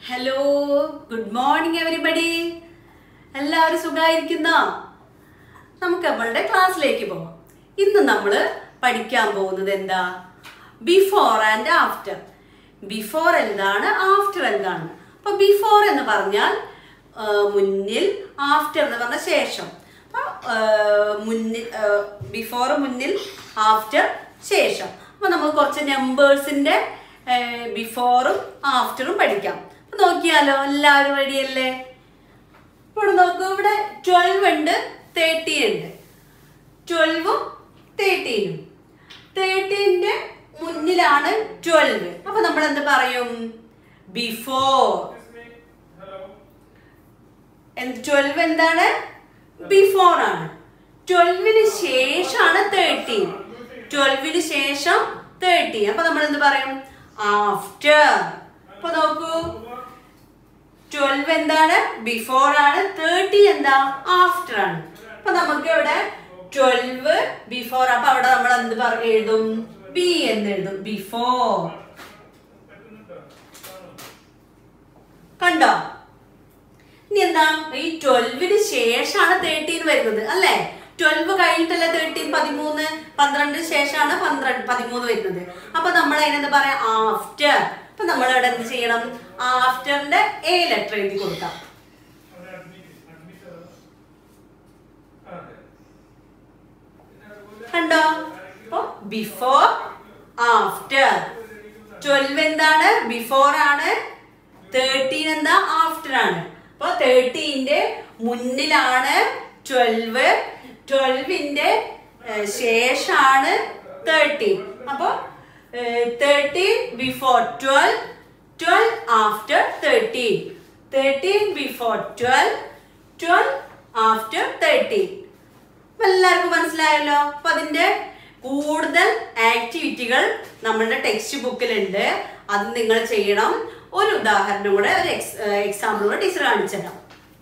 hello good morning everybody എല്ലാവരും സുഖമായിരിക്കുന്നോ നമുക്ക് നമ്മളുടെ ക്ലാസ്സിലേക്ക് പോകാം ഇന്ന് നമ്മൾ പഠിക്കാൻ പോകുന്നത് എന്താ ബിഫോർ ആൻഡ് ആഫ്റ്റർ ബിഫോർ എന്താണ് ആഫ്റ്റർ എന്താണ് അപ്പൊ ബിഫോർ എന്ന് പറഞ്ഞാൽ ആ, മുന്നിൽ ആഫ്റ്റർ എന്ന് പറഞ്ഞ ശേഷം അപ്പൊ ആ, മുന്നിൽ ബിഫോർ മുന്നിൽ ആഫ്റ്റർ ശേഷം അപ്പൊ നമുക്ക് കുറച്ച് നമ്പേഴ്സിന്റെ ബിഫോറും ആഫ്റ്ററും പഠിക്കാം അപ്പൊ നോക്കിയാലോ എല്ലാവരും റെഡിയല്ലേ ഇവിടെ നോക്കൂ ഇവിടെ ട്വൽവ് ഉണ്ട് തേർട്ടീൻ ഉണ്ട് ട്വൽവും തേർട്ടീനും തേർട്ടീൻ്റെ മുന്നിലാണ് ട്വൽവ് അപ്പൊ നമ്മൾ എന്ത് പറയും ബിഫോർ ട്വൽവ് എന്താണ് ബിഫോർ ആണ് ട്വൽവിന് ശേഷമാണ് തേർട്ടീൻ ട്വൽവിന് ശേഷം തേർട്ടീൻ അപ്പൊ നമ്മൾ എന്ത് പറയും ആഫ്റ്റർ അപ്പൊ നോക്കൂ ട്വൽവ് എന്താണ് ബിഫോർ ആണ് തേർട്ടി എന്താ ആഫ്റ്റർ ആണ് അപ്പൊ നമുക്ക് ഇവിടെ ട്വൽവ് ബിഫോർ അപ്പൊ അവിടെ നമ്മൾ എന്ത് പറ എഴുതും ബി എന്ന് എഴുതും ബിഫോർ കണ്ടോ ഇനി എന്താ ഈ ട്വൽവിന് ശേഷമാണ് തേർട്ടീൻ വരുന്നത് അല്ലേ ട്വൽവ് കഴിഞ്ഞിട്ടല്ലേ തേർട്ടീൻ പതിമൂന്ന് പന്ത്രണ്ടിന് ശേഷമാണ് പന്ത്രണ്ട് പതിമൂന്ന് വരുന്നത് അപ്പൊ നമ്മൾ അതിനെന്താ പറയാ ആഫ്റ്റർ അപ്പൊ നമ്മൾ ഇവിടെ എന്ത് ചെയ്യണം ആഫ്റ്ററിന്റെ എ ലെറ്റർ എഴുതി കൊടുക്കാം കണ്ടോ അപ്പൊ ബിഫോർ ആഫ്റ്റർ ട്വൽവ് എന്താണ് ബിഫോർ ആണ് തേർട്ടീൻ എന്താ ആഫ്റ്റർ ആണ് അപ്പൊ തേർട്ടീന്റെ മുന്നിലാണ് ട്വൽവ് ട്വൽവിന്റെ ശേഷാണ് തേർട്ടീൻ അപ്പൊ thirteen before twelve twelve after thirteen thirteen before twelve twelve after thirteen അപ്പൊ എല്ലാവർക്കും മനസ്സിലായല്ലോ അപ്പൊ അതിന്റെ കൂടുതൽ ആക്ടിവിറ്റികൾ നമ്മളുടെ ടെക്സ്റ്റ് ബുക്കിലുണ്ട് അത് നിങ്ങൾ ചെയ്യണം ഒരു ഉദാഹരണം കൂടെ ഒരു എക്സാമ്പിൾ കൂടെ ടീച്ചർ കാണിച്ചു തരാം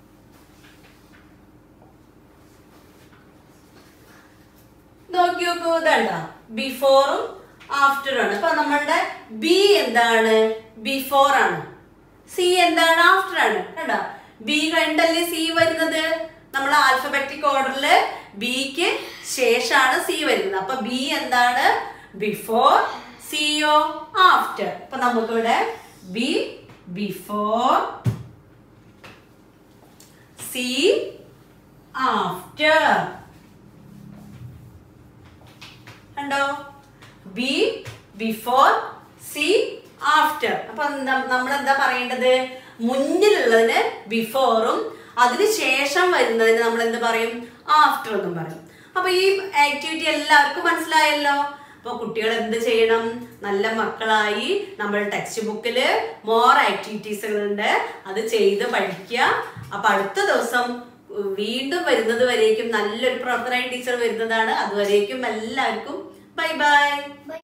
നോക്കി നോക്കൂ ഇതണ്ട ബിഫോറും ആഫ്റ്ററും ആണ് അപ്പൊ നമ്മളുടെ ബി എന്താണ് ബിഫോർ ആണ് സി എന്താണ് ആഫ്റ്റർ ആണ് കണ്ടോ ബി കഴിഞ്ഞല്ലേ സി വരുന്നത് നമ്മൾ ആൽഫബറ്റിക് ഓർഡറിൽ ബിക്ക് ശേഷമാണ് സി വരുന്നത് അപ്പൊ ബി എന്താണ് ബിഫോർ സിയോ ആഫ്റ്റർ അപ്പൊ നമുക്കിവിടെ ബി ബിഫോർ സി ആഫ്റ്റർ കണ്ടോ ബി ബിഫോർ സി ആഫ്റ്റർ അപ്പൊ നമ്മൾ എന്താ പറയേണ്ടത് മുന്നിലുള്ളതിന് ബിഫോറും അതിന് ശേഷം വരുന്നതിന് നമ്മൾ എന്ത് പറയും ആഫ്റ്റർ എന്നും പറയും അപ്പൊ ഈ ആക്ടിവിറ്റി എല്ലാവർക്കും മനസ്സിലായല്ലോ അപ്പൊ കുട്ടികൾ എന്ത് ചെയ്യണം നല്ല മക്കളായി നമ്മൾ ടെക്സ്റ്റ് ബുക്കില് മോർ ആക്ടിവിറ്റീസുകളുണ്ട് അത് ചെയ്ത് പഠിക്കുക അപ്പൊ അടുത്ത ദിവസം വീണ്ടും വരുന്നത് വരേക്കും നല്ലൊരു പ്രവർത്തനമായി ടീച്ചർ വരുന്നതാണ് അതുവരേക്കും എല്ലാവർക്കും ബൈ ബൈ